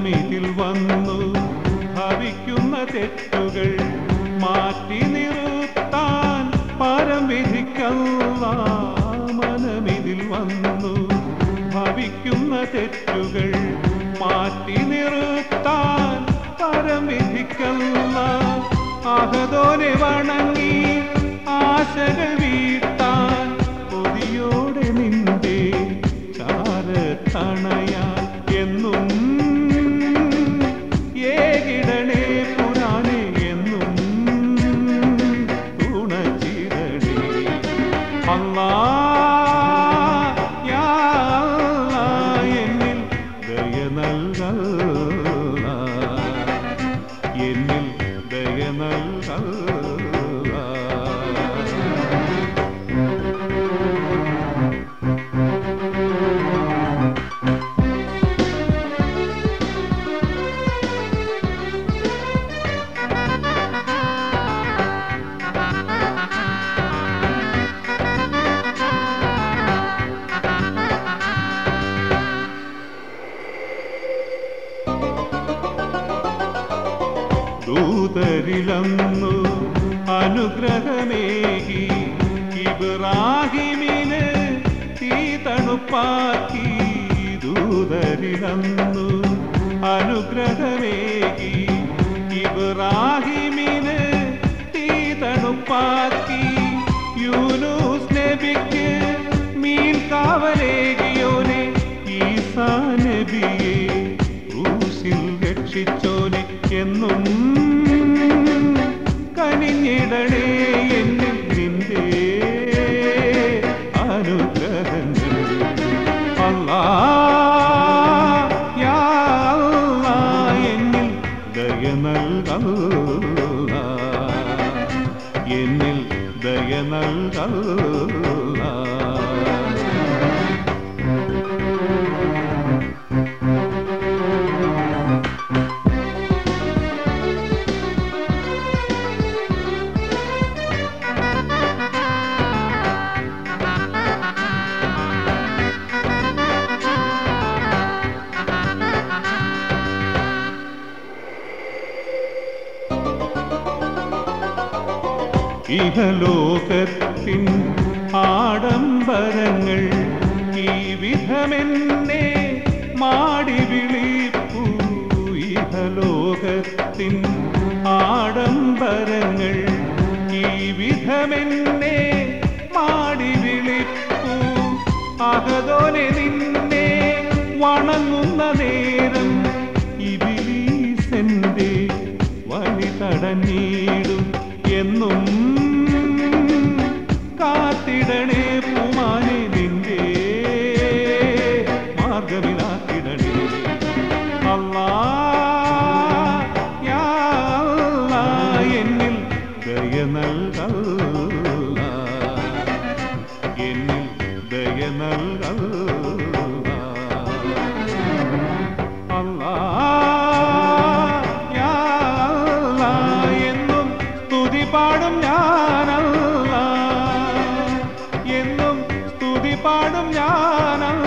മനമിതിൽ വന്നു ഭവിക്കുന്ന തെറ്റുകൾ മാറ്റി നിർത്താൻ പരം വിധിക്കല്ല മനമിതിൽ വന്നു ഭവിക്കുന്ന തെറ്റുകൾ മാറ്റി നിർത്താൻ പരം വിധിക്കല്ല അഹദോനെ വണങ്ങി ആശകൾ വീട്ടാൻ കൊതിയോടെ നിന്റെ ചാരത്തണയാൻ എന്നും ഏകിടണേ പുരാനെ എന്നും തുണച്ചിടണേ അല്ലാ യാ അല്ലാ, എന്നിൽ ദയ നൽകല്ല എന്നിൽ ദയ നൽകല്ല ദൂതരിലന്നു അനുഗ്രഹമേകി ഇബ്രാഹിമിന് തീ തണുപ്പാക്കി ദൂതരിലന്നു അനുഗ്രഹമേകി ഇബ്രാഹിമിന് തീ തണുപ്പാക്കി യൂനൂസ് നബിക്ക് മീൻ കാവലേകിയോനെ ഈസാ നബിയെ ക്രൂശിൽ രക്ഷിച്ചോനെ എന്നും കനിഞ്ഞിടണേ എന്നിൽ നിന്റെ അനുഗ്രഹങ്ങൾ അല്ലാ യാ അല്ലാ, എന്നിൽ ദയ നൽകല്ല എന്നിൽ ദയ നൽകല്ല ഇഹലോകത്തിൻ ആഡംബരങ്ങൾ ഈ വിധമെന്നെ മാടി വിളിപ്പൂ ഇഹലോകത്തിൻ ആഡംബരങ്ങൾ ഈ വിധമെന്നെ മാടി വിളിപ്പൂ അകതോനെ നിന്നെ വണങ്ങുന്ന നേരം ഇബിലീസെന്റെ വഴി തടഞ്ഞിടും എന്നും കാത്തിടണേ പൂമാനെ നിന്റെ മാർഗമിലാക്കിടണേ അല്ലാ യാ അല്ലാ, എന്നിൽ ദയ നൽകല്ല എന്നിൽ ദയ നൽകല്ല അല്ലാ യാ അല്ലാ, എന്നും സ്തുതി പാടും ഞാനല്ല എന്നും സ്തുതി പാടും ഞാനല്ല